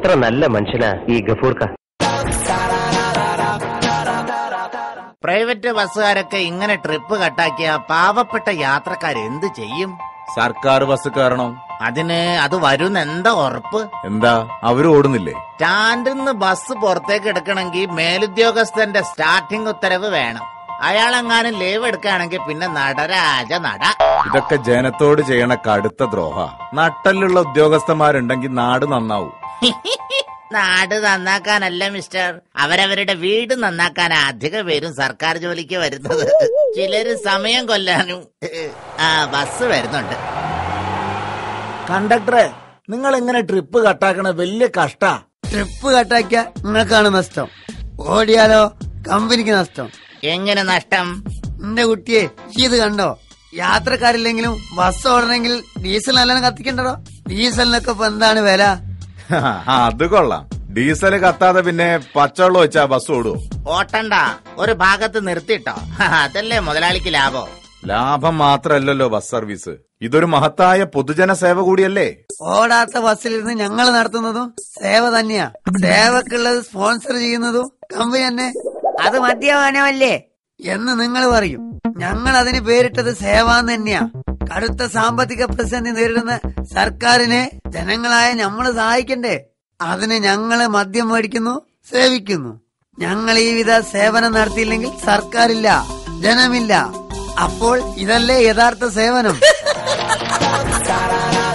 എത്ര നല്ല മനുഷ്യനാ ഈ ഗഫൂർക്ക പ്രൈവറ്റ് ബസ്സുകാരൊക്കെ ഇങ്ങനെ ട്രിപ്പ് കട്ടാക്കിയ പാവപ്പെട്ട യാത്രക്കാർ എന്ത് ചെയ്യും സർക്കാർ ബസ് കയറണം അതിന് അത് വരുന്ന എന്താ ഉറപ്പ് എന്താ അവര് ഓടുന്നില്ലേ സ്റ്റാൻഡിൽ നിന്ന് ബസ് പുറത്തേക്ക് എടുക്കണമെങ്കിൽ മേലുദ്യോഗസ്ഥന്റെ സ്റ്റാർട്ടിംഗ് ഉത്തരവ് വേണം അയാളെങ്ങാനും ലീവ് എടുക്കുകയാണെങ്കിൽ പിന്നെ നടരാജ നട ഇതൊക്കെ ജനത്തോട് ചെയ്യണ കടുത്ത ദ്രോഹ നട്ടലുള്ള ഉദ്യോഗസ്ഥന്മാരുണ്ടെങ്കിൽ നാട് നന്നാവൂ നാട് നന്നാക്കാനല്ല മിസ്റ്റർ അവരവരുടെ വീട് നന്നാക്കാനാ അധിക പേരും സർക്കാർ ജോലിക്ക് വരുന്നത് ചിലര് സമയം കൊല്ലാനും ആ ബസ് വരുന്നുണ്ട് കണ്ടക്ടറെ നിങ്ങൾ എങ്ങനെ ട്രിപ്പ് കട്ടാക്കണ വലിയ കഷ്ടാ ട്രിപ്പ് കട്ടാക്കിയ നിങ്ങൾക്കാണ് നഷ്ടം ഓടിയാലോ കമ്പനിക്ക് നഷ്ടം എങ്ങനെ നഷ്ടം എന്റെ കുട്ടിയെ ഈ ഇത് കണ്ടോ യാത്രക്കാരില്ലെങ്കിലും ബസ് ഓടണമെങ്കിൽ ഡീസൽ നല്ലോണം കത്തിക്കണ്ടോ ഡീസലിനൊക്കെ ഇപ്പൊ എന്താണ് വില അത് കൊള്ളാം ഡീസല് കത്താതെ പിന്നെ പച്ചവെള്ളം വെച്ചാ ബസ് ഓടുവോ ഓട്ടണ്ട ഒരു ഭാഗത്ത് നിർത്തിട്ടോ അതല്ലേ മുതലാളിക്ക് ലാഭം ലാഭം മാത്രല്ലല്ലോ ബസ് സർവീസ് ഇതൊരു മഹത്തായ പൊതുജന സേവ കൂടിയല്ലേ ഓടാത്ത ബസ്സിലിരുന്ന് ഞങ്ങൾ നടത്തുന്നതും സേവ തന്നെയാ സേവക്കുള്ളത് സ്പോൺസർ ചെയ്യുന്നതും കമ്പനി തന്നെ അത് മദ്യപാനമല്ലേ എന്ന് നിങ്ങൾ പറയും ഞങ്ങൾ അതിന് പേരിട്ടത് സേവാന്ന് തന്നെയാ കടുത്ത സാമ്പത്തിക പ്രതിസന്ധി നേരിടുന്ന സർക്കാരിനെ ജനങ്ങളായ നമ്മള് സഹായിക്കണ്ടേ അതിന് ഞങ്ങള് മദ്യം മേടിക്കുന്നു സേവിക്കുന്നു ഞങ്ങൾ ഈ വിധ സേവനം നടത്തിയില്ലെങ്കിൽ സർക്കാരില്ല ജനമില്ല അപ്പോൾ ഇതല്ലേ യഥാർത്ഥ സേവനം